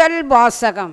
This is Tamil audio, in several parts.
முதல் வாசகம்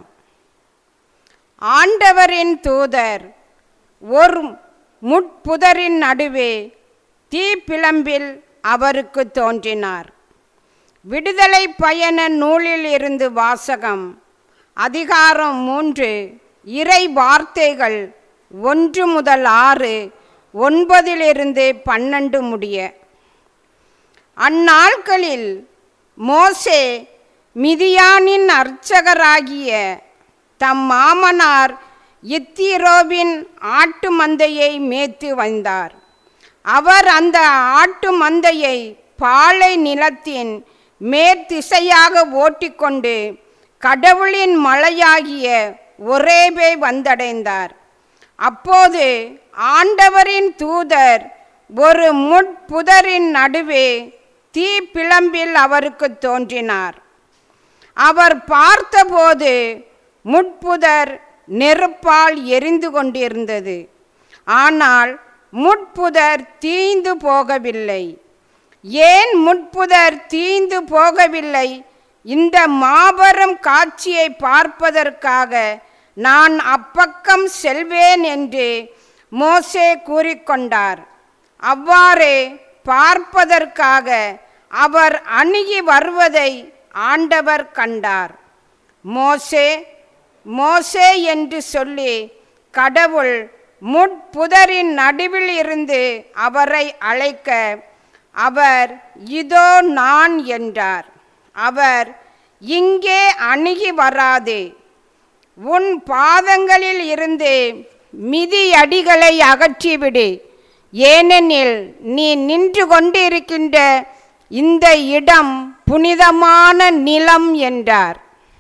ஆண்டவரின் தூதர் ஒரு முட்புதரின் நடுவே தீப்பிழம்பில் அவருக்கு தோன்றினார் விடுதலை பயண நூலில் இருந்து வாசகம் அதிகாரம் மூன்று இறை வார்த்தைகள் ஒன்று முதல் ஆறு ஒன்பதிலிருந்து பன்னெண்டு முடிய அந்நாட்களில் மோசே மிதியானின் அர்ச்சகராகிய தம் மாமனார் இத்திரோவின் ஆட்டு மந்தையை மேய்த்து வந்தார் அவர் அந்த ஆட்டு மந்தையை பாலை நிலத்தின் மேற்திசையாக ஓட்டிக்கொண்டு கடவுளின் மலையாகிய ஒரேபே வந்தடைந்தார் அப்போது ஆண்டவரின் தூதர் ஒரு முட்புதரின் நடுவே தீ பிளம்பில் அவருக்கு தோன்றினார் அவர் பார்த்தபோது முட்புதர் நெருப்பால் எரிந்து கொண்டிருந்தது ஆனால் முட்புதர் தீந்து போகவில்லை ஏன் முட்புதர் தீந்து போகவில்லை இந்த மாபெரும் காட்சியை பார்ப்பதற்காக நான் அப்பக்கம் செல்வேன் என்று மோசே கூறிக்கொண்டார் அவ்வாறே பார்ப்பதற்காக அவர் அணுகி வருவதை ஆண்டவர் கண்டார் மோசே மோசே என்று சொல்லி கடவுள் முட்புதரின் நடுவில் இருந்து அவரை அழைக்க அவர் இதோ நான் என்றார் அவர் இங்கே அணுகி வராதே உன் பாதங்களில் இருந்து மிதியடிகளை அகற்றிவிடு ஏனெனில் நீ நின்று கொண்டிருக்கின்ற இந்த இடம் புனிதமான நிலம் என்றார்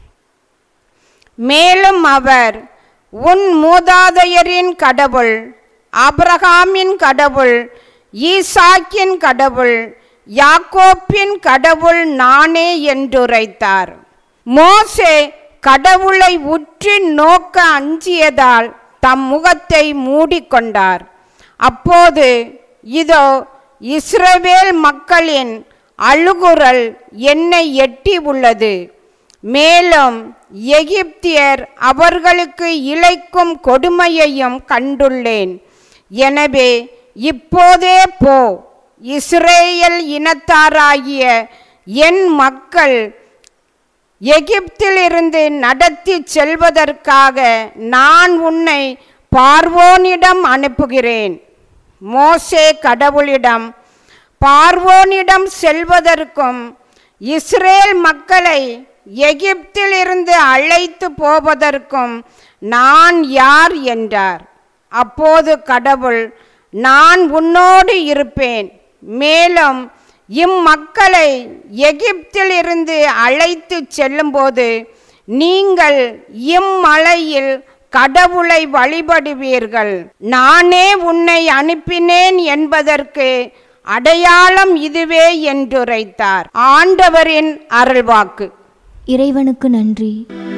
மேலும் அவர் உன் மூதாதையரின் கடவுள் ஆபிரகாமின் கடவுள் ஈசாக்கின் கடவுள் யாக்கோப்பின் கடவுள் நானே என்றுரைத்தார் மோசே கடவுளை உற்று நோக்க அஞ்சியதால் தம் முகத்தை மூடிக்கொண்டார் அப்போது இதோ இஸ்ரவேல் மக்களின் அழுகுரல் என்னை எட்டி உள்ளது மேலும் எகிப்தியர் அவர்களுக்கு இழைக்கும் கொடுமையையும் கண்டுள்ளேன் எனவே இப்போதே போ இஸ்ரேல் இனத்தாராகிய என் மக்கள் எகிப்திலிருந்து நடத்தி செல்வதற்காக நான் உன்னை பார்வோனிடம் அனுப்புகிறேன் மோசே கடவுளிடம் பார்வோனிடம் செல்வதற்கும் இஸ்ரேல் மக்களை எகிப்திலிருந்து அழைத்து போவதற்கும் நான் யார் என்றார் அப்போது கடவுள் நான் உன்னோடு இருப்பேன் மேலும் இம்மக்களை எகிப்திலிருந்து அழைத்து செல்லும்போது நீங்கள் இம்மலையில் கடவுளை வழிபடுவீர்கள் நானே உன்னை அனுப்பினேன் என்பதற்கு அடையாளம் இதுவே என்றுரைத்தார் ஆண்டவரின் அருள்வாக்கு இறைவனுக்கு நன்றி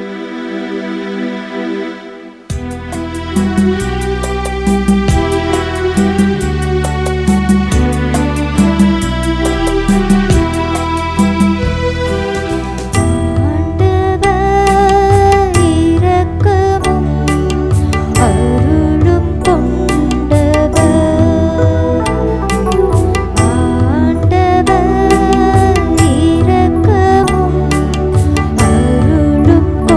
ஆண்டவர் இரக்கமும் அருளும் கொண்டவர் ஆண்டவர் இரக்கமும் அருளும்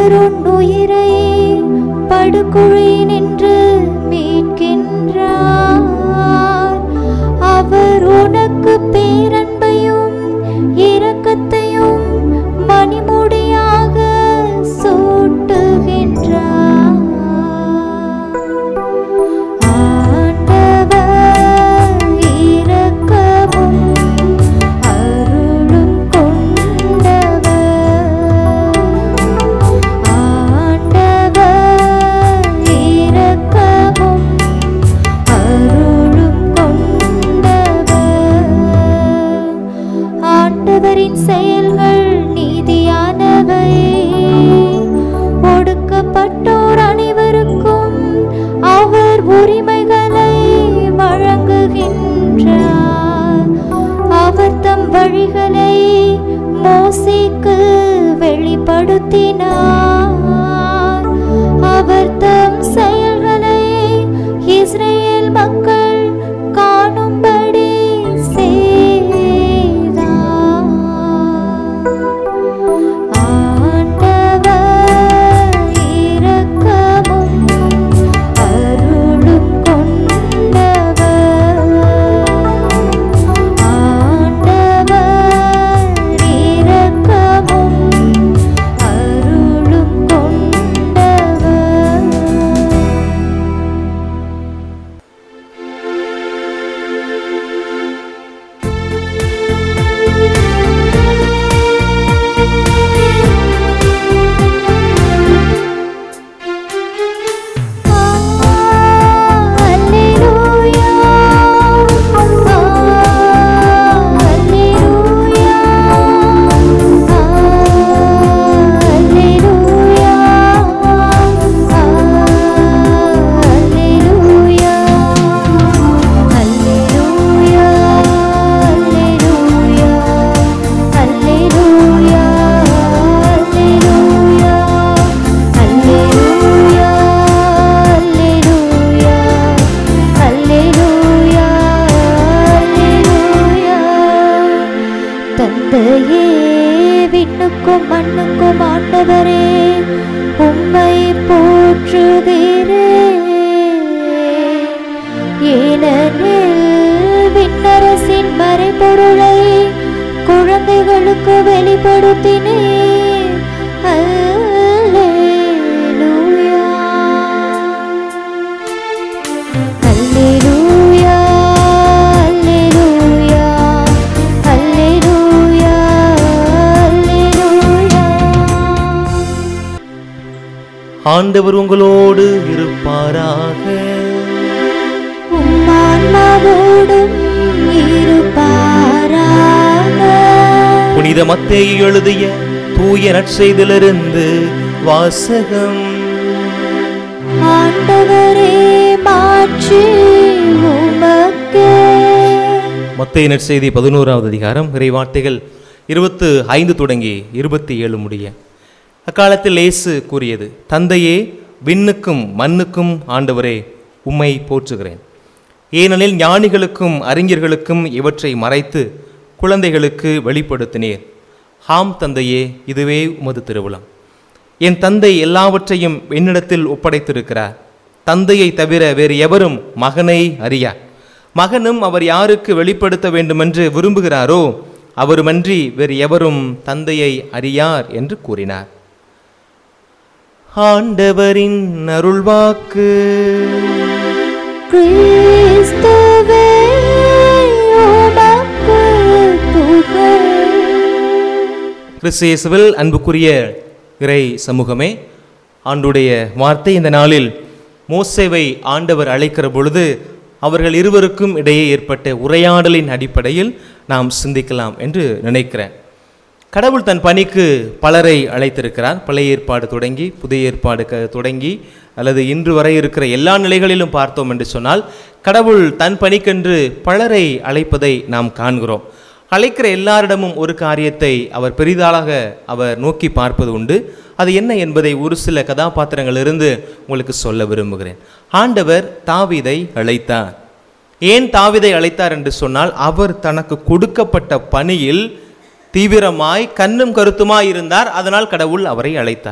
அவர் உன் உயிரை படுகுழி நின்று மீட்கின்றார் அவர் உனக்கு பேரன்பையும் இரக்கத்தையும் மணிமுடியாக சூட்டுகின்றார் ஆண்டவர் இரக்கமும் அருளும் கொண்டவர் ஆண்டவர் இரக்கமும் அருளும் கொண்டவர் ஆண்டவரின் செயல்கள் நீதியானவை ஒடுக்கப்பட்டோர் அனைவருக்கும் அவர் உரிமைகளை வழங்குகின்றார் அவர் தம் வழிகளை மோசேக்கு வெளிப்படுத்தினார் அவர் தம் செயல்களை இஸ்ரேல் மக்கள் காணும்படி செய்தார் ஆண்டவர் இரக்கமும் அருளும் கொண்டவர் ஆண்டவர் இரக்கமும் அருளும் கொண்டவர் Alleluia Alleluia Alleluia Alleluia Alleluia Alleluia Alleluia Alleluia Alleluia Alleluia Alleluia Alleluia தந்தையே விண்ணுக்கும் மண்ணுக்கும் ஆண்டவரே உம்மை போற்றுகிறேன் ஏனெனில் விண்ணரசின் மறைபொருளை குழந்தைகளுக்கு வெளிப்படுத்தினேன் அல்லேலூயா அல்லேலூயா அல்லேலூயா அல்லேலூயா அல்லேலூயா ஆண்டவர் உங்களோடு இருப்பாராக உம்மான்மாவோடும் இருப்பாராக புனித மத்தேயு எழுதிய தூய நற்செய்திலிருந்து வாசகம் ஆண்டவரே மாற்றி உமக்கே மத்தேயு நற்செய்தி பதினோராவது அதிகாரம் இறைவார்த்தைகள் இருபத்து ஐந்து தொடங்கி இருபத்தி ஏழு முடிய அக்காலத்தில் இயேசு கூறியது தந்தையே விண்ணுக்கும் மண்ணுக்கும் ஆண்டவரே உம்மை போற்றுகிறேன் ஏனெனில் ஞானிகளுக்கும் அறிஞர்களுக்கும் இவற்றை மறைத்து குழந்தைகளுக்கு வெளிப்படுத்தினீர் ஆம் தந்தையே இதுவே உமது திருவிழம் என் தந்தை எல்லாவற்றையும் என்னிடத்தில் ஒப்படைத்திருக்கிறார் தந்தையை தவிர வேறு எவரும் மகனை அறியார் மகனும் அவர் யாருக்கு வெளிப்படுத்த வேண்டுமென்று விரும்புகிறாரோ அவருமன்றி வேறு எவரும் தந்தையை அறியார் என்று கூறினார் ஆண்டவரின் அருள்வாக்கு கிறிஸ்துவே உமக்கு புகழ் கிறிஸ்தியேசுவில் அன்புக்குரிய இறை சமூகமே ஆண்டுடைய வார்த்தை இந்த நாளில் மோசேவை ஆண்டவர் அழைக்கிற பொழுது அவர்கள் இருவருக்கும் இடையே ஏற்பட்ட உரையாடலின் அடிப்படையில் நாம் சிந்திக்கலாம் என்று நினைக்கிறேன் கடவுள் தன் பணிக்கு பலரை அழைத்திருக்கிறார் பழைய ஏற்பாடு தொடங்கி புதிய ஏற்பாடு க தொடங்கி அல்லது இன்று வரை இருக்கிற எல்லா நிலைகளிலும் பார்த்தோம் என்று சொன்னால் கடவுள் தன் பணிக்கென்று பலரை அழைப்பதை நாம் காண்கிறோம் அழைக்கிற எல்லாரிடமும் ஒரு காரியத்தை அவர் பெரிதாளாக அவர் நோக்கி பார்ப்பது உண்டு அது என்ன என்பதை ஒரு சில கதாபாத்திரங்களிலிருந்து உங்களுக்கு சொல்ல விரும்புகிறேன் ஆண்டவர் தாவீதை அழைத்தார் ஏன் தாவீதை அழைத்தார் என்று சொன்னால் அவர் தனக்கு கொடுக்கப்பட்ட பணியில் தீவிரமாய் கண்ணும் கருத்துமாய் இருந்தார் அதனால் கடவுள் அவரை அழைத்தார்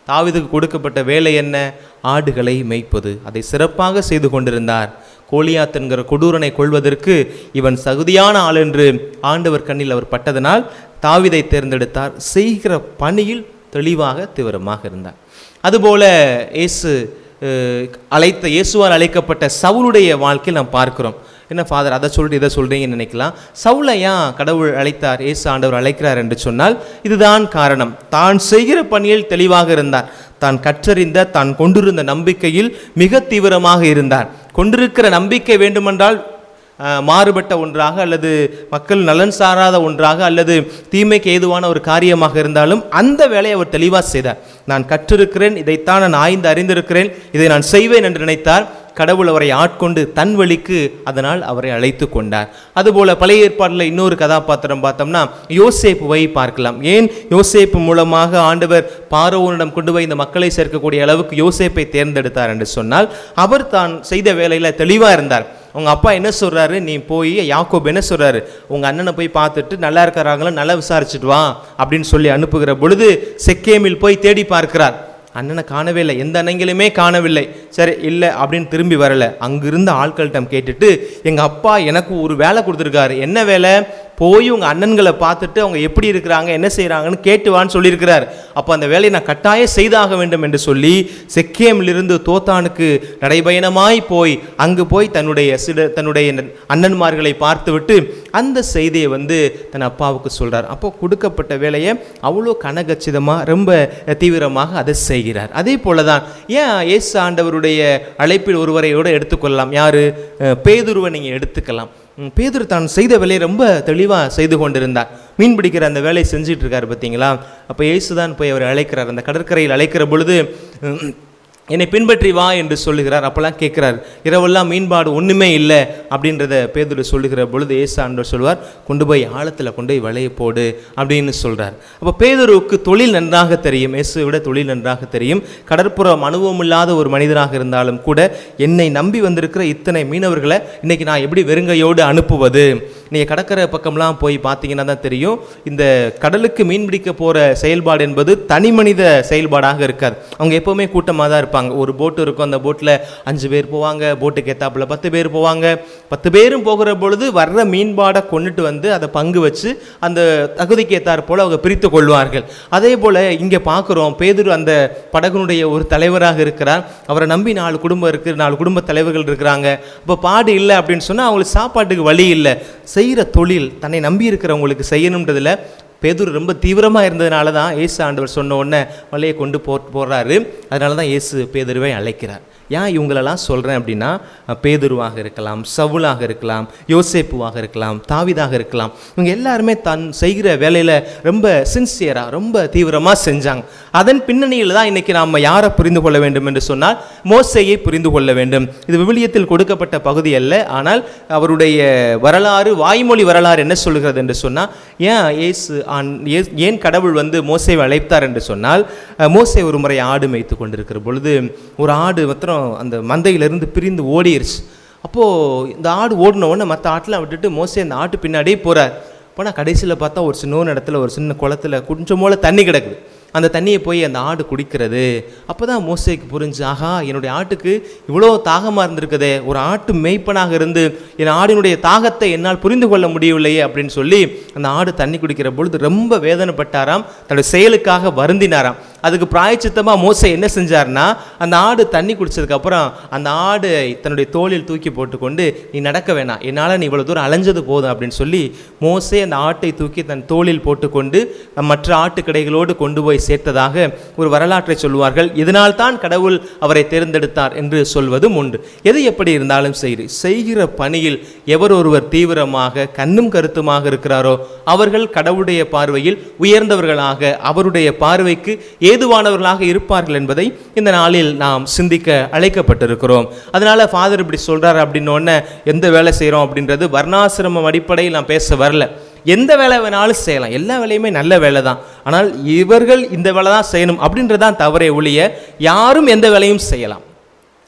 தாவீதுக்கு கொடுக்கப்பட்ட வேலை என்ன ஆடுகளை மேய்ப்பது அதை சிறப்பாக செய்து கொண்டிருந்தார் கோலியாத் என்கிற கொடூரனை கொள்வதற்கு இவன் தகுதியான ஆள் என்று ஆண்டவர் கண்ணில் அவர் பட்டதனால் தாவீதை தேர்ந்தெடுத்தார் செய்கிற பணியில் தெளிவாக தீவிரமாக இருந்தார் அதுபோல இயேசு அஹ், அழைத்த இயேசுவால் அழைக்கப்பட்ட சவுலுடைய வாழ்க்கையில் நாம் பார்க்கிறோம் என்ன ஃபாதர் அதை சொல்லிட்டு இதை சொல்றீங்கன்னு நினைக்கலாம் சவுலை ஏன் கடவுள் அழைத்தார் இயேசு ஆண்டவர் அழைக்கிறார் என்று சொன்னால் இதுதான் காரணம் தான் செய்கிற பணியில் தெளிவாக இருந்தார் தான் கற்றறிந்த தான் கொண்டிருந்த நம்பிக்கையில் மிக தீவிரமாக இருந்தார் கொண்டிருக்கிற நம்பிக்கை வேண்டுமென்றால் அஹ், மாறுபட்ட ஒன்றாக அல்லது மக்கள் நலன் சாராத ஒன்றாக அல்லது தீமைக்கு ஏதுவான ஒரு காரியமாக இருந்தாலும் அந்த வேலையை அவர் தெளிவாக செய்தார் நான் கற்றிருக்கிறேன் இதைத்தான் நான் ஆய்ந்து அறிந்திருக்கிறேன் இதை நான் செய்வேன் என்று நினைத்தார் கடவுள் அவரை ஆட்கொண்டு தன் வழிக்கு அதனால் அவரை அழைத்து கொண்டார் அதுபோல பழைய ஏற்பாட்டில் இன்னொரு கதாபாத்திரம் பார்த்தோம்னா யோசேப்புவை பார்க்கலாம் ஏன் யோசேப்பு மூலமாக ஆண்டவர் பார்வோனிடம் கொண்டு போய் இந்த மக்களை சேர்க்கக்கூடிய அளவுக்கு யோசேப்பை தேர்ந்தெடுத்தார் என்று சொன்னால் அவர் தான் செய்த வேலையில தெளிவா இருந்தார் உங்க அப்பா என்ன சொல்றாரு நீ போய் யாக்கோப் என்ன சொல்றாரு உங்க அண்ணனை போய் பார்த்துட்டு நல்லா இருக்கிறாங்களா நல்லா விசாரிச்சுட்டு வா அப்படின்னு சொல்லி அனுப்புகிற பொழுது செக்கேமில் போய் தேடி பார்க்கிறார் அண்ணனை காணவே இல்லை எந்த அண்ணங்களுமே காணவில்லை சரி இல்லை அப்படின்னு திரும்பி வரல அங்கிருந்த ஆட்கள்கிட்ட கேட்டுட்டு எங்க அப்பா எனக்கு ஒரு வேலை கொடுத்துருக்காரு என்ன வேலை போய் உங்க அண்ணன்களை பார்த்துட்டு அவங்க எப்படி இருக்கிறாங்க என்ன செய்றாங்கன்னு கேட்டுவான்னு சொல்லியிருக்கிறார் அப்போ அந்த வேலையை நான் கட்டாயம் செய்தாக வேண்டும் என்று சொல்லி செக்கேமிலிருந்து தோத்தானுக்கு நடைபயணமாய் போய் அங்கு போய் தன்னுடைய சிட தன்னுடைய அண்ணன்மார்களை பார்த்துவிட்டு அந்த செய்தியை வந்து தன் அப்பாவுக்கு சொல்றார் அப்போ கொடுக்கப்பட்ட வேலையை அவ்வளோ கனகச்சிதமாக ரொம்ப தீவிரமாக அதை செய்கிறார் அதே போல தான் ஏன் இயேசு ஆண்டவருடைய அழைப்பில் ஒருவரையோடு எடுத்துக்கொள்ளலாம் யாரு அஹ் பேதுருவை நீங்கள் எடுத்துக்கலாம் ம், பேதுரு தான் செய்த வேலையை ரொம்ப தெளிவாக செய்து கொண்டிருந்தார் மீன் பிடிக்கிற அந்த வேலையை செஞ்சிட்டு இருக்காரு பார்த்தீங்களா அப்போ இயேசு தான் போய் அவர் அழைக்கிறார் அந்த கடற்கரையில் அழைக்கிற பொழுது ம், என்னை பின்பற்றி வா என்று சொல்லுகிறார் அப்போல்லாம் கேட்குறார் இரவெல்லாம் மீன்பாடு ஒன்றுமே இல்லை அப்படின்றத பேதுரு சொல்லுகிற பொழுது ஏசு ஆண்டவர் சொல்வார் கொண்டு போய் ஆழத்தில் கொண்டு போய் வலையை போடு அப்படின்னு சொல்றார் அப்போ பேதுருவுக்கு தொழில் நன்றாக தெரியும் இயேசுவை விட தொழில் நன்றாக தெரியும் கடற்புறம் அனுபவம் இல்லாத ஒரு மனிதராக இருந்தாலும் கூட என்னை நம்பி வந்திருக்கிற இத்தனை மீனவர்களை இன்னைக்கு நான் எப்படி வெறுங்கையோடு அனுப்புவது நீங்கள் கடற்கரை பக்கம்லாம் போய் பார்த்தீங்கன்னா தான் தெரியும் இந்த கடலுக்கு மீன் பிடிக்க போகிற செயல்பாடு என்பது தனி மனித செயல்பாடாக இருக்காது அவங்க எப்போவுமே கூட்டமாக தான் இருப்பாங்க ஒரு போட்டு இருக்கும் அந்த போட்டில் அஞ்சு பேர் போவாங்க போட்டுக்கு ஏத்தாப்புல பத்து பேர் போவாங்க பத்து பேரும் போகிற பொழுது வர்ற மீன்பாடை கொண்டுட்டு வந்து அதை பங்கு வச்சு அந்த தகுதிக்கு ஏத்தாற் போல் அவங்க பிரித்து கொள்வார்கள் அதே போல் இங்கே பார்க்குறோம் பேதுரு அந்த படகுனுடைய ஒரு தலைவராக இருக்கிறார் அவரை நம்பி நாலு குடும்பம் இருக்குது நாலு குடும்ப தலைவர்கள் இருக்கிறாங்க இப்போ பாடு இல்லை அப்படின்னு சொன்னால் அவங்களுக்கு சாப்பாட்டுக்கு வழி இல்லை செய்கிற தொழில் தன்னை நம்பி இருக்கிறவங்களுக்கு செய்யணுன்றதுல பேதுரு ரொம்ப தீவிரமாக இருந்ததுனால தான் இயேசு ஆண்டவர் சொன்ன உடனே வலையை கொண்டு போ போடுறாரு அதனால தான் இயேசு பேதுருவை அழைக்கிறார் ஏன் இவங்களெல்லாம் சொல்கிறேன் அப்படின்னா அஹ், பேதுருவாக இருக்கலாம் சவுலாக இருக்கலாம் யோசேப்புவாக இருக்கலாம் தாவிதாக இருக்கலாம் இவங்க எல்லாருமே தன் செய்கிற வேலையில் ரொம்ப சின்சியராக ரொம்ப தீவிரமாக செஞ்சாங்க அதன் பின்னணியில் தான் இன்னைக்கு நாம் யாரை புரிந்து கொள்ள வேண்டும் என்று சொன்னால் மோசையை புரிந்து கொள்ள வேண்டும் இது விவிலியத்தில் கொடுக்கப்பட்ட பகுதி அல்ல ஆனால் அவருடைய வரலாறு வாய்மொழி வரலாறு என்ன சொல்கிறது என்று சொன்னால் ஏன் இயேசு ஆண் ஏ- ஏன் கடவுள் வந்து மோசையை அழைத்தார் என்று சொன்னால் அஹ், மோசே ஒரு முறை ஆடு மேய்த்து கொண்டிருக்கிற பொழுது ஒரு ஆடு மாத்திரம் அந்த மந்தையிலிருந்து பிரிந்து ஓடிருச்சு அப்போது இந்த ஆடு ஓடின உடனே மற்ற ஆட்டெலாம் விட்டுட்டு மோசே அந்த ஆட்டு பின்னாடியே போகிறார் போனால் கடைசியில் பார்த்தா ஒரு சின்ன இடத்துல ஒரு சின்ன குளத்துல கொஞ்சம் போல தண்ணி கிடக்குது அந்த தண்ணியை போய் அந்த ஆடு குடிக்கிறது அப்போ தான் மோசேக்கு புரிஞ்சு ஆஹா என்னுடைய ஆட்டுக்கு இவ்வளோ தாகமாக இருந்திருக்குதே ஒரு ஆட்டு மேய்ப்பனாக இருந்து என் ஆடினுடைய தாகத்தை என்னால் புரிந்து கொள்ள முடியவில்லையே அப்படின்னு சொல்லி அந்த ஆடு தண்ணி குடிக்கிற பொழுது ரொம்ப வேதனைப்பட்டாராம் தன்னுடைய செயலுக்காக வருந்தினாராம் அதுக்கு பிராயச்சித்தமாக மோசே என்ன செஞ்சார்னா அந்த ஆடு தண்ணி குடிச்சதுக்கப்புறம் அந்த ஆடு தன்னுடைய தோளில் தூக்கி போட்டுக்கொண்டு நீ நடக்க வேணாம் என்னால் நீ இவ்வளோ தூரம் அலைஞ்சது போதும் அப்படின்னு சொல்லி மோசே அந்த ஆட்டை தூக்கி தன் தோளில் போட்டுக்கொண்டு மற்ற ஆட்டுக்கடைகளோடு கொண்டு போய் சேர்த்ததாக ஒரு வரலாற்றை சொல்வார்கள் இதனால் தான் கடவுள் அவரை தேர்ந்தெடுத்தார் என்று சொல்வதும் உண்டு எது எப்படி இருந்தாலும் சரி செய்கிற பணியில் எவர் ஒருவர் தீவிரமாக கண்ணும் கருத்துமாக இருக்கிறாரோ அவர்கள் கடவுளுடைய பார்வையில் உயர்ந்தவர்களாக அவருடைய பார்வைக்கு ஏதுவானவர்களாக இருப்பார்கள் என்பதை இந்த நாளில் நாம் சிந்திக்க அழைக்கப்பட்டிருக்கிறோம் அதனால ஃபாதர் இப்படி சொல்றாரு அப்படின்னு உடனே எந்த வேலை செய்கிறோம் அப்படின்றது வர்ணாசிரமம் அடிப்படையில் நான் பேச வரல எந்த வேலை வேணாலும் செய்யலாம் எல்லா வேலையுமே நல்ல வேலை தான் ஆனால் இவர்கள் இந்த வேலை தான் செய்யணும் அப்படின்றதான் தவறே ஒழிய யாரும் எந்த வேலையும் செய்யலாம்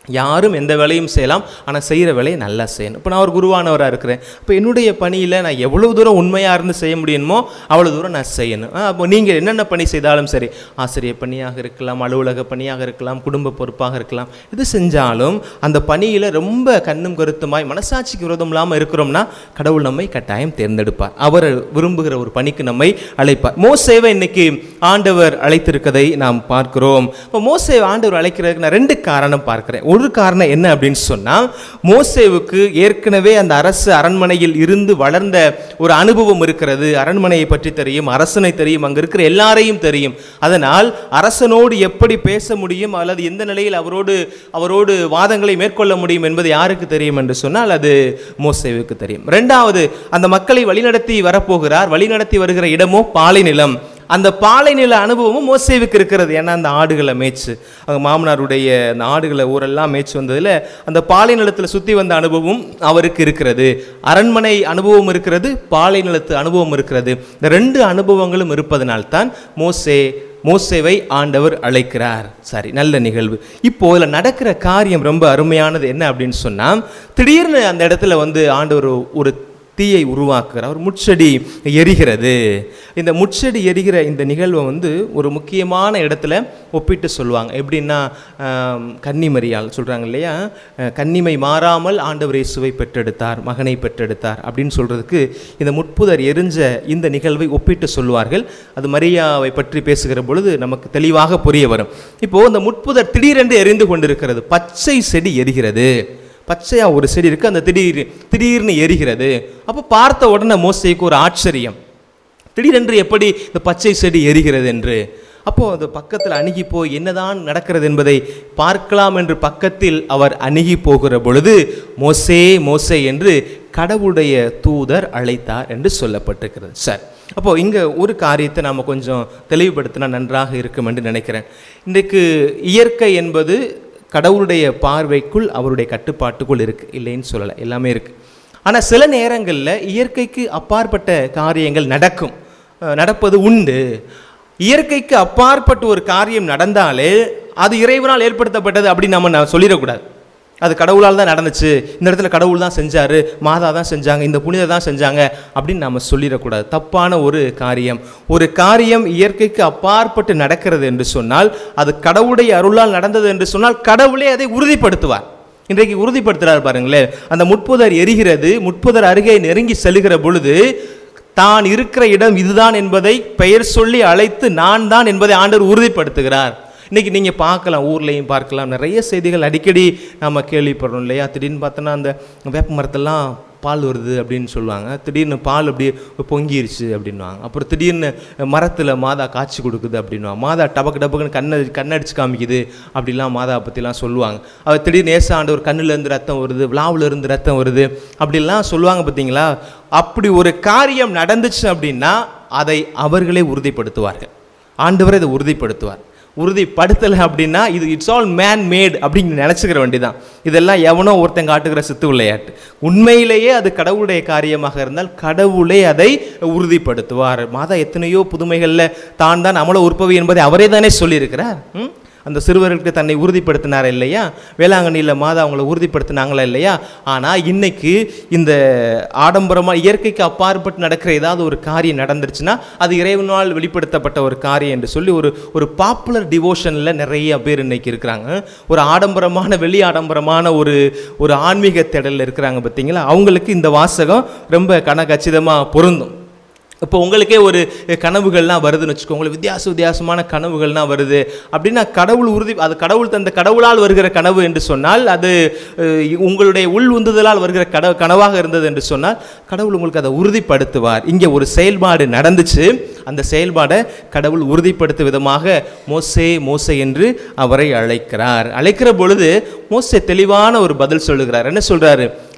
யாரும் எந்த வேலையும் செய்யலாம் ஆனால் செய்கிற வேலையை நல்லா செய்யணும் இப்போ நான் ஒரு குருவானவராக இருக்கிறேன் இப்போ என்னுடைய பணியில் நான் எவ்வளவு தூரம் உண்மையாக இருந்து செய்ய முடியுமோ அவ்வளோ தூரம் நான் செய்யணும் ஆ, அப்போ நீங்கள் என்னென்ன பணி செய்தாலும் சரி ஆசிரியர் பணியாக இருக்கலாம் அலுவலக பணியாக இருக்கலாம் குடும்ப பொறுப்பாக இருக்கலாம் இது செஞ்சாலும் அந்த பணியில் ரொம்ப கண்ணும் கருத்துமாய் மனசாட்சிக்கு விரோதம் இல்லாமல் இருக்கிறோம்னா கடவுள் நம்மை கட்டாயம் தேர்ந்தெடுப்பார் அவர் விரும்புகிற ஒரு பணிக்கு நம்மை அழைப்பார் மோசேவை இன்னைக்கு ஆண்டவர் அழைத்திருக்கதை நாம் பார்க்கிறோம் இப்போ மோசே ஆண்டவர் அழைக்கிறதுக்கு நான் ரெண்டு காரணம் பார்க்கிறேன் ஒரு காரணம் என்ன அப்படின்னு சொன்னால் மோசேவுக்கு ஏற்கனவே அந்த அரசு அரண்மனையில் இருந்து வளர்ந்த ஒரு அனுபவம் இருக்கிறது அரண்மனையை பற்றி தெரியும் அரசனை தெரியும் அங்கே இருக்கிற எல்லாரையும் தெரியும் அதனால் அரசனோடு எப்படி பேச முடியும் அல்லது எந்த நிலையில் அவரோடு அவரோடு வாதங்களை மேற்கொள்ள முடியும் என்பது யாருக்கு தெரியும் என்று சொன்னால் அது மோசேவுக்கு தெரியும் ரெண்டாவது அந்த மக்களை வழிநடத்தி வரப்போகிறார் வழிநடத்தி வருகிற இடமோ பாலை நிலம் அந்த பாலை நில அனுபவமும் மோசேவுக்கு இருக்கிறது ஏன்னா அந்த ஆடுகளை மேய்ச்சு அவங்க மாமனாருடைய அந்த ஆடுகளை ஊரெல்லாம் மேய்ச்சு வந்ததில் அந்த பாலை நிலத்தில் சுற்றி வந்த அனுபவம் அவருக்கு இருக்கிறது அரண்மனை அனுபவம் இருக்கிறது பாலை நிலத்து அனுபவம் இருக்கிறது இந்த ரெண்டு அனுபவங்களும் இருப்பதனால்தான் மோசே மோசேவை ஆண்டவர் அழைக்கிறார் சரி நல்ல நிகழ்வு இப்போ இதில் நடக்கிற காரியம் ரொம்ப அருமையானது என்ன அப்படின்னு சொன்னால் திடீர்னு அந்த இடத்துல வந்து ஆண்டவர் ஒரு தீயை உருவாக்குறார் ஒரு முட்செடி எரிகிறது இந்த முட்செடி எரிகிற இந்த நிகழ்வை வந்து ஒரு முக்கியமான இடத்துல ஒப்பிட்டு சொல்லுவாங்க எப்படின்னா ஆம், கன்னிமரியால் சொல்கிறாங்க இல்லையா அஹ், கன்னிமை மாறாமல் ஆண்டவர் இயேசுவை பெற்றெடுத்தார் மகனை பெற்றெடுத்தார் அப்படின்னு சொல்கிறதுக்கு இந்த முட்புதர் எரிஞ்ச இந்த நிகழ்வை ஒப்பிட்டு சொல்லுவார்கள் அது மரியாவை பற்றி பேசுகிற பொழுது நமக்கு தெளிவாக புரிய வரும் இப்போது இந்த முட்புதர் திடீரென்று எரிந்து கொண்டிருக்கிறது பச்சை செடி எரிகிறது பச்சையா ஒரு செடி இருக்கு அந்த திடீர் திடீர்னு எரிகிறது அப்போ பார்த்த உடனே மோசைக்கு ஒரு ஆச்சரியம் திடீரென்று எப்படி இந்த பச்சை செடி எரிகிறது என்று அப்போ அது பக்கத்தில் அணுகி போய் என்னதான் நடக்கிறது என்பதை பார்க்கலாம் என்று பக்கத்தில் அவர் அணுகி போகிற பொழுது மோசே மோசே என்று கடவுளுடைய தூதர் அழைத்தார் என்று சொல்லப்பட்டிருக்கிறது சார் அப்போ இங்கே ஒரு காரியத்தை நாம் கொஞ்சம் தெளிவுபடுத்தினா நன்றாக இருக்கும் என்று நினைக்கிறேன் இன்றைக்கு இயற்கை என்பது கடவுளுடைய பார்வைக்குள் அவருடைய கட்டுப்பாட்டுக்குள் இருக்கு இல்லைன்னு சொல்லலை எல்லாமே இருக்கு ஆனால் சில நேரங்களில் இயற்கைக்கு அப்பாற்பட்ட காரியங்கள் நடக்கும் அஹ் நடப்பது உண்டு இயற்கைக்கு அப்பாற்பட்ட ஒரு காரியம் நடந்தாலே அது இறைவனால் ஏற்படுத்தப்பட்டது அப்படின்னு நம்ம நான் சொல்லிடக்கூடாது அது கடவுளால் தான் நடந்துச்சு இந்த இடத்துல கடவுள் தான் செஞ்சார் மாதா தான் செஞ்சாங்க இந்த புனிதர் தான் செஞ்சாங்க அப்படின்னு நம்ம சொல்லிடக்கூடாது தப்பான ஒரு காரியம் ஒரு காரியம் இயற்கைக்கு அப்பாற்பட்டு நடக்கிறது என்று சொன்னால் அது கடவுளுடைய அருளால் நடந்தது என்று சொன்னால் கடவுளே அதை உறுதிப்படுத்துவார் இன்றைக்கு உறுதிப்படுத்துகிறார் பாருங்களேன் அந்த முட்புதர் எரிகிறது முட்புதர் அருகே நெருங்கி செல்கிற பொழுது தான் இருக்கிற இடம் இதுதான் என்பதை பெயர் சொல்லி அழைத்து நான் தான் என்பதை ஆண்டவர் உறுதிப்படுத்துகிறார் இன்னைக்கு நீங்கள் பார்க்கலாம் ஊர்லேயும் பார்க்கலாம் நிறைய செய்திகள் அடிக்கடி நம்ம கேள்விப்படுறோம் இல்லையா திடீர்னு பார்த்தோன்னா அந்த வேப்ப மரத்தெல்லாம் பால் வருது அப்படின்னு சொல்லுவாங்க திடீர்னு பால் அப்படியே பொங்கிருச்சு அப்படின்வாங்க அப்புறம் திடீர்னு மரத்தில் மாதா காய்ச்சி கொடுக்குது அப்படின்வாங்க மாதா டபக்கு டபக்குன்னு கண்ணை கண்ணடிச்சு காமிக்குது அப்படிலாம் மாதா பற்றிலாம் சொல்லுவாங்க அவர் திடீர்னு ஏச ஆண்டவர் கண்ணுலேருந்து ரத்தம் வருது விழாவுல இருந்து ரத்தம் வருது அப்படிலாம் சொல்லுவாங்க பார்த்தீங்களா அப்படி ஒரு காரியம் நடந்துச்சு அப்படின்னா அதை அவர்களே உறுதிப்படுத்துவார்கள் ஆண்டவர் இதை உறுதிப்படுத்துவார் உறுதிப்படுத்தலை அப்படின்னா இது இட்ஸ் ஆல் மேன் மேட் அப்படின்னு நினச்சிக்கிற வேண்டிதான் இதெல்லாம் எவனோ ஒருத்தன் காட்டுகிற சித்து விளையாட்டு உண்மையிலேயே அது கடவுளுடைய காரியமாக இருந்தால் கடவுளே அதை உறுதிப்படுத்துவார் மாதா எத்தனையோ புதுமைகளில் தான் தான் அமல உற்பவி என்பதை அவரே தானே சொல்லியிருக்கிறார் ம்? அந்த சிறுவர்களுக்கு தன்னை உறுதிப்படுத்தினார் இல்லையா வேளாங்கண்ணியில் மாதா அவங்கள உறுதிப்படுத்தினாங்களா இல்லையா ஆனால் இன்னைக்கு இந்த ஆடம்பரமாக இயற்கைக்கு அப்பாற்பட்டு நடக்கிற ஏதாவது ஒரு காரியம் நடந்துருச்சுன்னா அது இறைவனால் வெளிப்படுத்தப்பட்ட ஒரு காரியம் என்று சொல்லி ஒரு ஒரு பாப்புலர் டிவோஷனில் நிறைய பேர் இன்னைக்கு இருக்கிறாங்க ஒரு ஆடம்பரமான வெளி ஆடம்பரமான ஒரு ஒரு ஆன்மீக தேடலில் இருக்கிறாங்க பார்த்தீங்களா அவங்களுக்கு இந்த வாசகம் ரொம்ப கனகச்சிதமாக பொருந்தும் இப்போ உங்களுக்கே ஒரு கனவுகள்லாம் வருதுன்னு வச்சுக்கோங்களேன் வித்தியாச வித்தியாசமான கனவுகள்லாம் வருது அப்படின்னா கடவுள் உறுதி அது கடவுள் தந்த கடவுளால் வருகிற கனவு என்று சொன்னால் அது அஹ், உங்களுடைய உள் உந்துதலால் வருகிற கனவு கனவாக இருந்தது என்று சொன்னால் கடவுள் உங்களுக்கு அதை உறுதிப்படுத்துவார் இங்கே ஒரு செயல்பாடு நடந்துச்சு அந்த செயல்பாடை கடவுள் உறுதிப்படுத்தும் விதமாக மோசே மோசே என்று அவரை அழைக்கிறார் அழைக்கிற பொழுது மோசே தெளிவான ஒரு பதில் சொல்லுகிறார் என்ன சொல்றாரு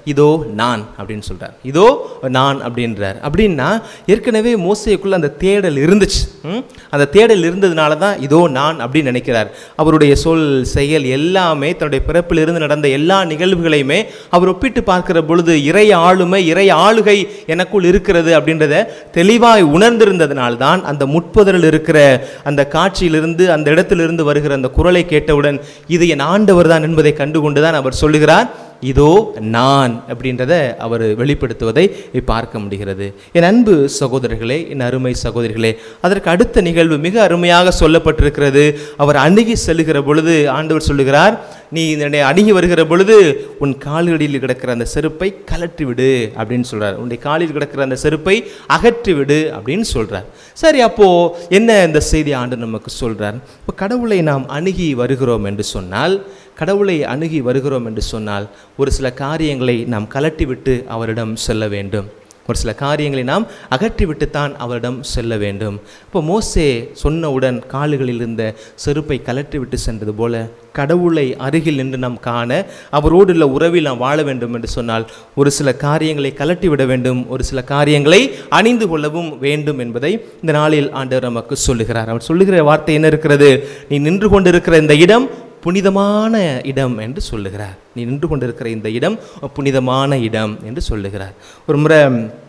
இதோ நான் அப்படின்னு சொல்றார் இதோ நான் அப்படின்றார் அப்படின்னா ஏற்கனவே மோசைக்குள்ள அந்த தேடல் இருந்துச்சு ம்? அந்த தேடல் இருந்ததுனால தான் இதோ நான் அப்படின்னு நினைக்கிறார் அவருடைய சொல் செயல் எல்லாமே தன்னுடைய பிறப்பிலிருந்து நடந்த எல்லா நிகழ்வுகளையுமே அவர் ஒப்பிட்டு பார்க்கிற பொழுது இறை ஆளுமை இறை ஆளுகை எனக்குள் இருக்கிறது அப்படின்றத தெளிவாய் உணர்ந்திருந்ததனால்தான் அந்த முட்புதரில் இருக்கிற அந்த காட்சியிலிருந்து அந்த இடத்திலிருந்து வருகிற அந்த குரலை கேட்டவுடன் இது என் ஆண்டவர் தான் என்பதை கண்டுகொண்டு தான் அவர் சொல்லுகிறார் இதோ நான் அப்படின்றத அவர் வெளிப்படுத்துவதை பார்க்க முடிகிறது என் அன்பு சகோதரர்களே என் அருமை சகோதரிகளே அதற்கு அடுத்த நிகழ்வு மிக அருமையாக சொல்லப்பட்டிருக்கிறது அவர் அணுகி செல்லுகிற பொழுது ஆண்டவர் சொல்லுகிறார் நீ என்னை அணுகி வருகிற பொழுது உன் கால்களில் கிடக்கிற அந்த செருப்பை கலற்றி விடு அப்படின்னு சொல்றார் உன்னுடைய காலில் கிடக்கிற அந்த செருப்பை அகற்றி விடு அப்படின்னு சொல்றார் சரி அப்போ என்ன இந்த செய்தி ஆண்டு நமக்கு சொல்றார் இப்போ கடவுளை நாம் அணுகி வருகிறோம் என்று சொன்னால் கடவுளை அணுகி வருகிறோம் என்று சொன்னால் ஒரு சில காரியங்களை நாம் கலட்டிவிட்டு அவரிடம் செல்ல வேண்டும் ஒரு சில காரியங்களை நாம் அகற்றிவிட்டுத்தான் அவரிடம் செல்ல வேண்டும் இப்போ மோசே சொன்னவுடன் கால்களில் இருந்த செருப்பை கலற்றிவிட்டு சென்றது போல கடவுளை அருகில் நின்று நாம் காண அவரோடு உள்ள உறவில் நாம் வாழ வேண்டும் என்று சொன்னால் ஒரு சில காரியங்களை கலட்டி விட வேண்டும் ஒரு சில காரியங்களை அணிந்து கொள்ளவும் வேண்டும் என்பதை இந்த நாளில் ஆண்டவர் நமக்கு சொல்லுகிறார் அவர் சொல்லுகிற வார்த்தை என்ன இருக்கிறது நீ நின்று கொண்டிருக்கிற இந்த இடம் புனிதமான இடம் என்று சொல்லுகிறார் நீ நின்று கொண்டிருக்கிற இந்த இடம் புனிதமான இடம் என்று சொல்லுகிறார் ஒரு முறை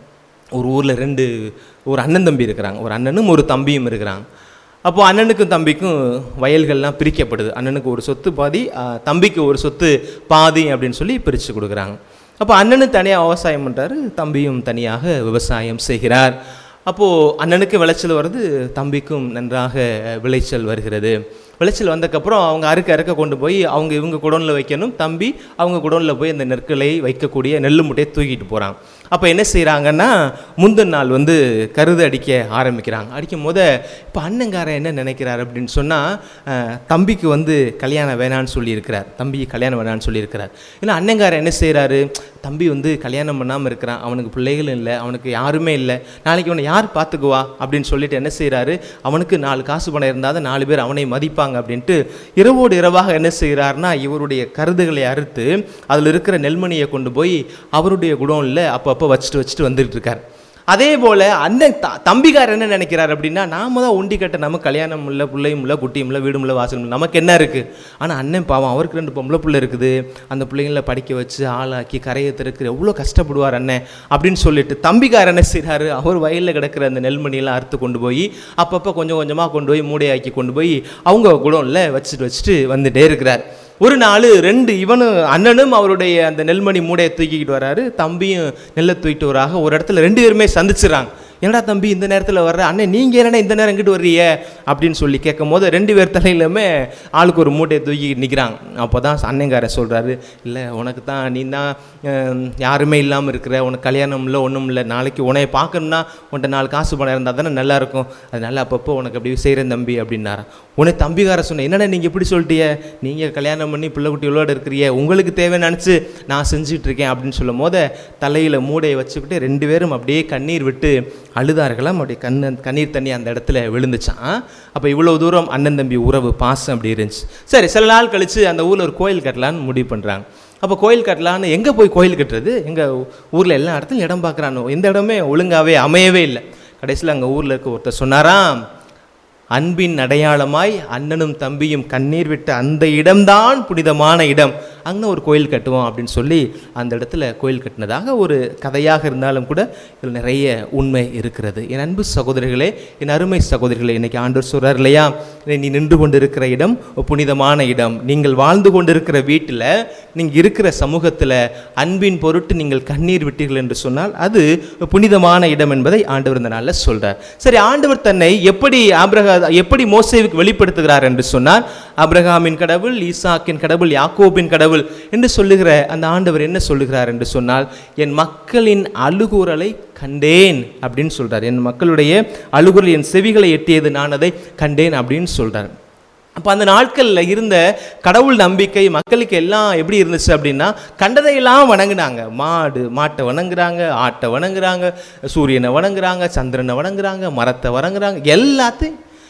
ஒரு ஊரில் ரெண்டு ஒரு அண்ணன் தம்பி இருக்கிறாங்க ஒரு அண்ணனும் ஒரு தம்பியும் இருக்கிறாங்க அப்போ அண்ணனுக்கும் தம்பிக்கும் வயல்கள்லாம் பிரிக்கப்படுது அண்ணனுக்கு ஒரு சொத்து பாதி ஆ, தம்பிக்கு ஒரு சொத்து பாதி அப்படின்னு சொல்லி பிரித்து கொடுக்குறாங்க அப்போ அண்ணனும் தனியாக விவசாயம் பண்ணுறாரு தம்பியும் தனியாக விவசாயம் செய்கிறார் அப்போது அண்ணனுக்கு விளைச்சல் வருது தம்பிக்கும் நன்றாக விளைச்சல் வருகிறது விளைச்சல் வந்தக்கப்புறம் அவங்க அறுக்க அறுக்க கொண்டு போய் அவங்க இவங்க குடோனில் வைக்கணும் தம்பி அவங்க குடோனில் போய் அந்த நெற்களை வைக்கக்கூடிய நெல் மூட்டையை தூக்கிட்டு போகிறாங்க அப்போ என்ன செய்கிறாங்கன்னா முந்தின நாள் வந்து கருது அடிக்க ஆரம்பிக்கிறாங்க அடிக்கும் போது இப்போ அண்ணங்காரன் என்ன நினைக்கிறார் அப்படின்னு சொன்னால் தம்பிக்கு வந்து கல்யாணம் வேணான்னு சொல்லியிருக்கிறார் தம்பி கல்யாணம் வேணான்னு சொல்லியிருக்கிறார் ஏன்னா அண்ணங்காரன் என்ன செய்கிறாரு தம்பி வந்து கல்யாணம் பண்ணாமல் இருக்கிறான் அவனுக்கு பிள்ளைகளும் இல்லை அவனுக்கு யாருமே இல்லை நாளைக்கு அவனை யார் பார்த்துக்குவா அப்படின்னு சொல்லிட்டு என்ன செய்கிறாரு அவனுக்கு நாலு காசு பணம் இருந்தால் தான் நாலு பேர் அவனை மதிப்பாங்க அப்படின்ட்டு இரவோடு இரவாக என்ன செய்கிறாருன்னா இவருடைய கருதுகளை அறுத்து அதில் இருக்கிற நெல்மணியை கொண்டு போய் அவருடைய குடோனில் அப்பப்போ வச்சுட்டு வச்சுட்டு வந்துட்டு இருக்கார் அதே போல் அண்ணன் த தம்பிக்கார் என்ன நினைக்கிறார் அப்படின்னா நாம தான் ஒண்டி கட்ட நமக்கு கல்யாணம் இல்லை பிள்ளையும் இல்லை குட்டியும் இல்லை வீடும் இல்லை வாசலும் இல்லை நமக்கு என்ன இருக்குது ஆனால் அண்ணன் பாவம் அவருக்கு ரெண்டு பொம்பளை பிள்ளை இருக்குது அந்த பிள்ளைங்கள படிக்க வச்சு ஆளாக்கி கரையை திறக்கிற எவ்வளோ கஷ்டப்படுவார் அண்ணன் அப்படின்னு சொல்லிட்டு தம்பிக்கார் என்ன செய்கிறாரு அவர் வயலில் கிடக்கிற அந்த நெல்மணியெல்லாம் அறுத்து கொண்டு போய் அப்பப்போ கொஞ்சம் கொஞ்சமாக கொண்டு போய் மூடையாக்கி கொண்டு போய் அவங்க குடோனில் வச்சுட்டு வச்சுட்டு வந்துட்டே இருக்கிறார் ஒரு நாள் ரெண்டு இவனும் அண்ணனும் அவருடைய அந்த நெல்மணி மூடையை தூக்கிக்கிட்டு வராரு தம்பியும் நெல்லை தூக்கிட்டு வராக ஒரு இடத்துல ரெண்டு பேருமே சந்திச்சுறாங்க என்னடா தம்பி இந்த நேரத்தில் வர்ற அண்ணன் நீங்கள் என்னடா இந்த நேரம் இங்கிட்டு வர்றீங்க அப்படின்னு சொல்லி கேட்கும் போது ரெண்டு பேர் தலையிலுமே ஆளுக்கு ஒரு மூட்டையை தூக்கிக்கிட்டு நிற்கிறாங்க அப்போ தான் அண்ணங்காரன் சொல்கிறாரு இல்லை உனக்கு தான் நீ தான் அஹ், யாருமே இல்லாமல் இருக்கிற உனக்கு கல்யாணம் இல்லை ஒன்றும் இல்லை நாளைக்கு உன்னைய பார்க்கணும்னா உன்ட்ட நாலு காசு பணம் இருந்தால் தானே நல்லா இருக்கும் அதனால அப்பப்போ உனக்கு அப்படி செய்கிறேன் தம்பி அப்படின்னாரா உன்னை தம்பிக்கார சொன்னேன் என்னடா நீங்கள் இப்படி சொல்லிட்டிய நீங்கள் கல்யாணம் பண்ணி பிள்ளை குட்டிகளோடு இருக்கிறீங்க உங்களுக்கு தேவைன்னு நினச்சி நான் செஞ்சுட்டு இருக்கேன் அப்படின்னு சொல்லும் போது தலையில் மூடையை வச்சுக்கிட்டு ரெண்டு பேரும் அப்படியே கண்ணீர் விட்டு அழுதார்களாம் அப்படியே கண்ணு கண்ணீர் தண்ணி அந்த இடத்துல விழுந்துச்சான் அப்போ இவ்வளோ தூரம் அண்ணன் தம்பி உறவு பாசம் அப்படி இருந்துச்சு சரி சில நாள் கழித்து அந்த ஊரில் ஒரு கோயில் கட்டலான்னு முடிவு பண்ணுறாங்க அப்போ கோயில் கட்டலான்னு எங்கே போய் கோயில் கட்டுறது எங்கள் ஊரில் எல்லா இடத்துலையும் இடம் பார்க்குறானோ எந்த இடமே ஒழுங்காகவே அமையவே இல்லை கடைசியில் அங்கே ஊரில் இருக்க ஒருத்தர் சொன்னாராம் அன்பின் அடையாளமாய் அண்ணனும் தம்பியும் கண்ணீர் விட்ட அந்த இடம்தான் புனிதமான இடம் அங்கே ஒரு கோயில் கட்டுவோம் அப்படின்னு சொல்லி அந்த இடத்துல கோயில் கட்டினதாக ஒரு கதையாக இருந்தாலும் கூட இதில் நிறைய உண்மை இருக்கிறது என் அன்பு சகோதரிகளே என் அருமை சகோதரிகளே இன்னைக்கு ஆண்டவர் சொல்றார் இல்லையா நீ நின்று கொண்டிருக்கிற இடம் புனிதமான இடம் நீங்கள் வாழ்ந்து கொண்டிருக்கிற வீட்டில் நீங்கள் இருக்கிற சமூகத்தில் அன்பின் பொருட்டு நீங்கள் கண்ணீர் விட்டீர்கள் என்று சொன்னால் அது புனிதமான இடம் என்பதை ஆண்டவர் இந்த நாளில் சொல்றார் சரி ஆண்டவர் தன்னை எப்படி ஆபிரகா எப்படி மோசேவுக்கு வெளிப்படுத்துகிறார் என்று சொன்னார் ஆபிரகாமின் கடவுள் ஈசாக்கின் கடவுள் யாக்கோபின் கடவுள் என்று சொல்லுகிற அந்த ஆண்டவர் என்ன சொல்லுகிறார் என்று சொன்னால் என் மக்களின் அழுகுரலை கண்டேன் அப்படின்னு சொல்றார் என் மக்களுடைய அழுகுரல் என் செவிகளை எட்டியது நான் அதை கண்டேன் அப்படின்னு சொல்றார் அப்போ அந்த நாட்களில் இருந்த கடவுள் நம்பிக்கை மக்களுக்கு எல்லாம் எப்படி இருந்துச்சு அப்படின்னா கண்டதையெல்லாம் வணங்குனாங்க மாடு மாட்டை வணங்குறாங்க ஆட்டை வணங்குறாங்க சூரியனை வணங்குறாங்க சந்திரனை வணங்குறாங்க மரத்தை வணங்குறாங்க எல்லாத்தையும்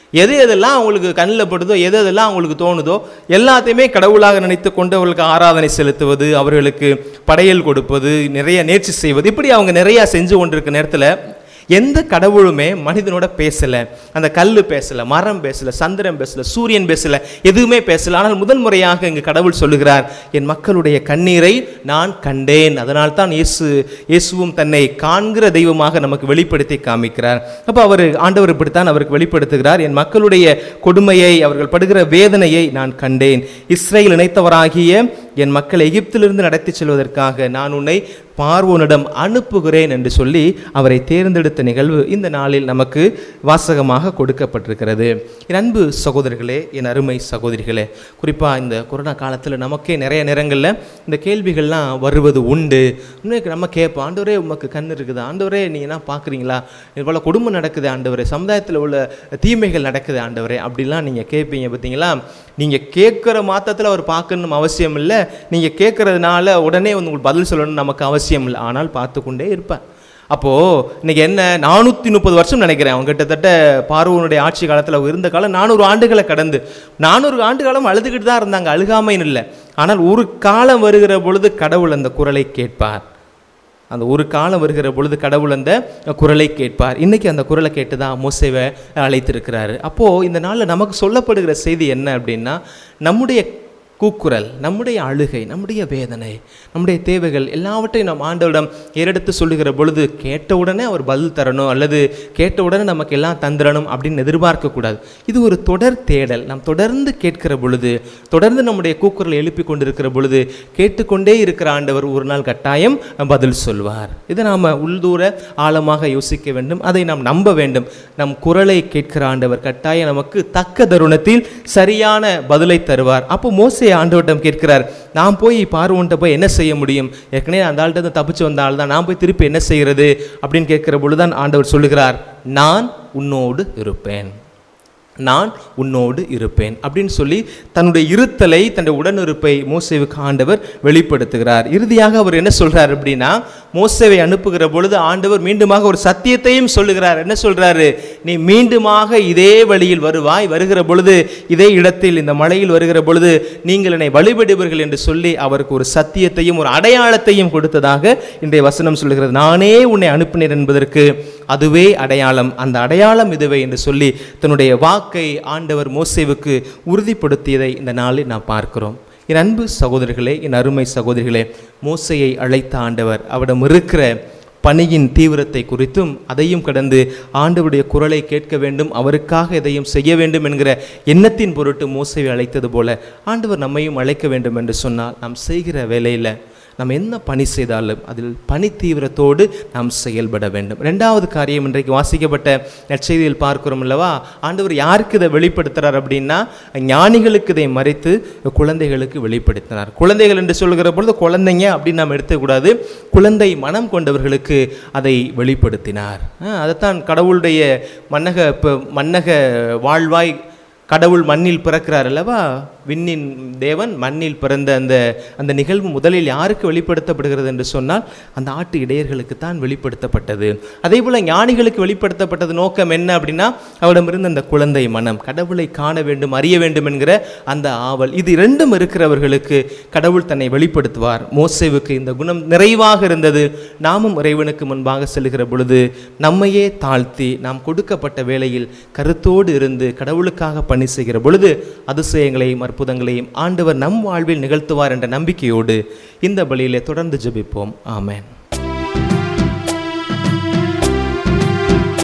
எது எதெல்லாம் அவங்களுக்கு கண்ணில் படுதோ எது எதெல்லாம் அவங்களுக்கு தோணுதோ எல்லாத்தையுமே கடவுளாக நினைத்து கொண்டு அவர்களுக்கு ஆராதனை செலுத்துவது அவர்களுக்கு படையல் கொடுப்பது நிறைய நேர்ச்சி செய்வது இப்படி அவங்க நிறையா செஞ்சு கொண்டிருக்க நேரத்தில் எந்த கடவுளுமே மனிதனோட பேசல அந்த கல் பேசல மரம் பேசல சந்திரன் பேசல சூரியன் பேசல எதுவுமே பேசல ஆனால் முதல் முறையாக இங்கு கடவுள் சொல்லுகிறார் என் மக்களுடைய கண்ணீரை நான் கண்டேன் அதனால் தான் இயேசு இயேசுவும் தன்னை காண்கிற தெய்வமாக நமக்கு வெளிப்படுத்தி காமிக்கிறார் அப்போ அவர் ஆண்டவர் இப்படித்தான் அவருக்கு வெளிப்படுத்துகிறார் என் மக்களுடைய கொடுமையை அவர்கள் படுகிற வேதனையை நான் கண்டேன் இஸ்ரேல் இணைத்தவராகிய என் மக்களை எகிப்திலிருந்து நடத்தி செல்வதற்காக நான் உன்னை பார்வோனிடம் அனுப்புகிறேன் என்று சொல்லி அவரை தேர்ந்தெடுத்த நிகழ்வு இந்த நாளில் நமக்கு வாசகமாக கொடுக்கப்பட்டிருக்கிறது என் அன்பு சகோதரர்களே என் அருமை சகோதரிகளே குறிப்பாக இந்த கொரோனா காலத்தில் நமக்கே நிறைய நேரங்களில் இந்த கேள்விகள்லாம் வருவது உண்டு இன்னும் நம்ம கேட்போம் ஆண்டவரே உமக்கு கண் இருக்குது ஆண்டவரே நீ என்ன பார்க்குறீங்களா இவ்வளோ குடும்பம் நடக்குது ஆண்டவரே சமுதாயத்தில் உள்ள தீமைகள் நடக்குது ஆண்டவரே அப்படிலாம் நீங்கள் கேட்பீங்க பார்த்தீங்களா நீங்கள் கேட்குற மாத்தத்தில் அவர் பார்க்கணும் அவசியம் இல்லை நீங்கள் கேட்குறதுனால உடனே வந்து உங்களுக்கு பதில் சொல்லணும்னு நமக்கு அவசியம் இல்லை ஆனால் பார்த்து கொண்டே இருப்பேன் அப்போது இன்னைக்கு என்ன நானூற்றி முப்பது வருஷம் நினைக்கிறேன் அவங்க கிட்டத்தட்ட பார்வனுடைய ஆட்சி காலத்தில் அவங்க இருந்த காலம் நானூறு ஆண்டுகளை கடந்து நானூறு ஆண்டு காலம் அழுதுகிட்டு தான் இருந்தாங்க அழுகாமைன்னு இல்லை ஆனால் ஒரு காலம் வருகிற பொழுது கடவுள் அந்த குரலை கேட்பார் அந்த ஒரு காலம் வருகிற பொழுது கடவுள் அந்த குரலை கேட்பார் இன்னைக்கு அந்த குரலை கேட்டு தான் மோசேவை அழைத்திருக்கிறாரு அப்போது இந்த நாளில் நமக்கு சொல்லப்படுகிற செய்தி என்ன அப்படின்னா நம்முடைய கூக்குரல் நம்முடைய அழுகை நம்முடைய வேதனை நம்முடைய தேவைகள் எல்லாவற்றையும் நாம் ஆண்டவரிடம் ஏறெடுத்து சொல்லுகிற பொழுது கேட்ட உடனே அவர் பதில் தரணும் அல்லது கேட்ட உடனே நமக்கு எல்லாம் தந்துடணும் அப்படின்னு எதிர்பார்க்கக்கூடாது இது ஒரு தொடர் தேடல் நாம் தொடர்ந்து கேட்கிற பொழுது தொடர்ந்து நம்முடைய கூக்குரல் எழுப்பி கொண்டிருக்கிற பொழுது கேட்டுக்கொண்டே இருக்கிற ஆண்டவர் ஒரு நாள் கட்டாயம் பதில் சொல்வார் இதை நாம் உள்தூர ஆழமாக யோசிக்க வேண்டும் அதை நாம் நம்ப வேண்டும் நம் குரலை கேட்கிற ஆண்டவர் கட்டாயம் நமக்கு தக்க தருணத்தில் சரியான பதிலை தருவார் அப்போ மோசே ஆண்டவரிடம் கேட்கிறார் நான் போய் பார்வோன்ட்ட போய் என்ன செய்ய முடியும் ஏற்கனவே அந்த ஆள்கிட்ட இருந்து தப்பிச்சு வந்த ஆள் தான் நான் போய் திருப்பி என்ன செய்கிறது அப்படின்னு கேட்கிற பொழுதுதான் ஆண்டவர் சொல்லுகிறார் நான் உன்னோடு இருப்பேன் நான் உன்னோடு இருப்பேன் அப்படின்னு சொல்லி தன்னுடைய இருத்தலை தன்னுடைய உடனிருப்பை மோசேவுக்கு ஆண்டவர் வெளிப்படுத்துகிறார் இறுதியாக அவர் என்ன சொல்றார் அப்படின்னா மோசேவை அனுப்புகிற பொழுது ஆண்டவர் மீண்டுமாக ஒரு சத்தியத்தையும் சொல்லுகிறார் என்ன சொல்றாரு நீ மீண்டுமாக இதே வழியில் வருவாய் வருகிற பொழுது இதே இடத்தில் இந்த மலையில் வருகிற பொழுது நீங்கள் என்னை வழிபடுவீர்கள் என்று சொல்லி அவருக்கு ஒரு சத்தியத்தையும் ஒரு அடையாளத்தையும் கொடுத்ததாக இன்றைய வசனம் சொல்லுகிறது நானே உன்னை அனுப்பினேன் என்பதற்கு அதுவே அடையாளம் அந்த அடையாளம் இதுவே என்று சொல்லி தன்னுடைய வாக்கை ஆண்டவர் மோசேவுக்கு உறுதிப்படுத்தியதை இந்த நாளில் நாம் பார்க்கிறோம் என் அன்பு சகோதரர்களே என் அருமை சகோதரிகளே மோசையை அழைத்த ஆண்டவர் அவரிடம் இருக்கிற பணியின் தீவிரத்தை குறித்தும் அதையும் கடந்து ஆண்டவருடைய குரலை கேட்க வேண்டும் அவருக்காக எதையும் செய்ய வேண்டும் என்கிற எண்ணத்தின் பொருட்டு மோசையை அழைத்தது போல ஆண்டவர் நம்மையும் அழைக்க வேண்டும் என்று சொன்னால் நாம் செய்கிற வேலையில் நம்ம என்ன பணி செய்தாலும் அதில் பணி தீவிரத்தோடு நாம் செயல்பட வேண்டும் ரெண்டாவது காரியம் இன்றைக்கு வாசிக்கப்பட்ட நற்செய்தியில் பார்க்கிறோம் அல்லவா ஆண்டவர் யாருக்கு இதை வெளிப்படுத்துறார் அப்படின்னா ஞானிகளுக்கு இதை மறைத்து குழந்தைகளுக்கு வெளிப்படுத்தினார் குழந்தைகள் என்று சொல்கிற பொழுது குழந்தைங்க அப்படின்னு நாம் எடுத்துக்கூடாது குழந்தை மனம் கொண்டவர்களுக்கு அதை வெளிப்படுத்தினார் ஆ, அதைத்தான் கடவுளுடைய மன்னக ப- மன்னக வாழ்வாய் கடவுள் மண்ணில் பிறக்கிறார் அல்லவா விண்ணின் தேவன் மண்ணில் பிறந்த அந்த அந்த நிகழ்வு முதலில் யாருக்கு வெளிப்படுத்தப்படுகிறது என்று சொன்னால் அந்த ஆட்டு இடையர்களுக்கு தான் வெளிப்படுத்தப்பட்டது அதே போல் ஞானிகளுக்கு வெளிப்படுத்தப்பட்டது நோக்கம் என்ன அப்படின்னா அவரிடமிருந்து அந்த குழந்தை மனம் கடவுளை காண வேண்டும் அறிய வேண்டும் என்கிற அந்த ஆவல் இது இரண்டும் இருக்கிறவர்களுக்கு கடவுள் தன்னை வெளிப்படுத்துவார் மோசேவுக்கு இந்த குணம் நிறைவாக இருந்தது நாமும் இறைவனுக்கு முன்பாக செல்கிற பொழுது நம்மையே தாழ்த்தி நாம் கொடுக்கப்பட்ட வேளையில் கருத்தோடு இருந்து கடவுளுக்காக பணி செய்கிற பொழுது அதிசயங்களையும் அற்புதங்களையும் ஆண்டவர் நம் வாழ்வில் நிகழ்த்துவார் என்ற நம்பிக்கையோடு இந்த பலியிலே தொடர்ந்து ஜெபிப்போம் ஆமென்